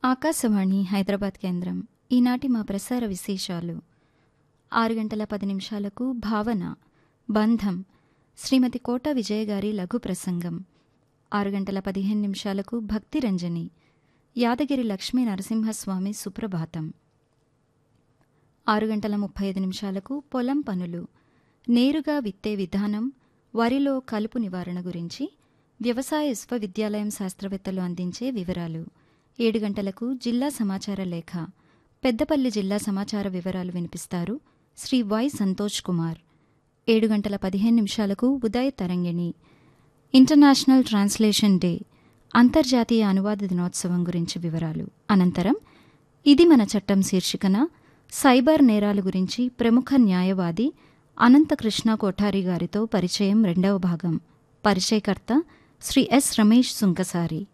ఆకాశవాణి హైదరాబాద్ కేంద్రం ఈనాటి మా ప్రసార విశేషాలు ఆరు గంటల పది నిమిషాలకు భావన బంధం శ్రీమతి కోట విజయ గారి లఘు ప్రసంగం ఆరు గంటల పదిహేను నిమిషాలకు భక్తి రంజని యాదగిరి లక్ష్మీ నరసింహస్వామి సుప్రభాతం ఆరు గంటల ముప్పై ఐదు నిమిషాలకు పొలం పనులు నేరుగా విత్తే విధానం వరిలో కలుపు నివారణ గురించి వ్యవసాయ విశ్వవిద్యాలయం శాస్త్రవేత్తలు అందించే వివరాలు ఏడు గంటలకు జిల్లా సమాచార లేఖ పెద్దపల్లి జిల్లా సమాచార వివరాలు వినిపిస్తారు శ్రీ వై సంతోష్ కుమార్ ఏడు గంటల పదిహేను నిమిషాలకు ఉదయ తరంగిణి ఇంటర్నేషనల్ ట్రాన్స్లేషన్ డే అంతర్జాతీయ అనువాద దినోత్సవం గురించి వివరాలు అనంతరం ఇది మన చట్టం శీర్షికన సైబర్ నేరాల గురించి ప్రముఖ న్యాయవాది అనంతకృష్ణ కోఠారి గారితో పరిచయం రెండవ భాగం పరిచయకర్త శ్రీ ఎస్ రమేష్ సుంకసారి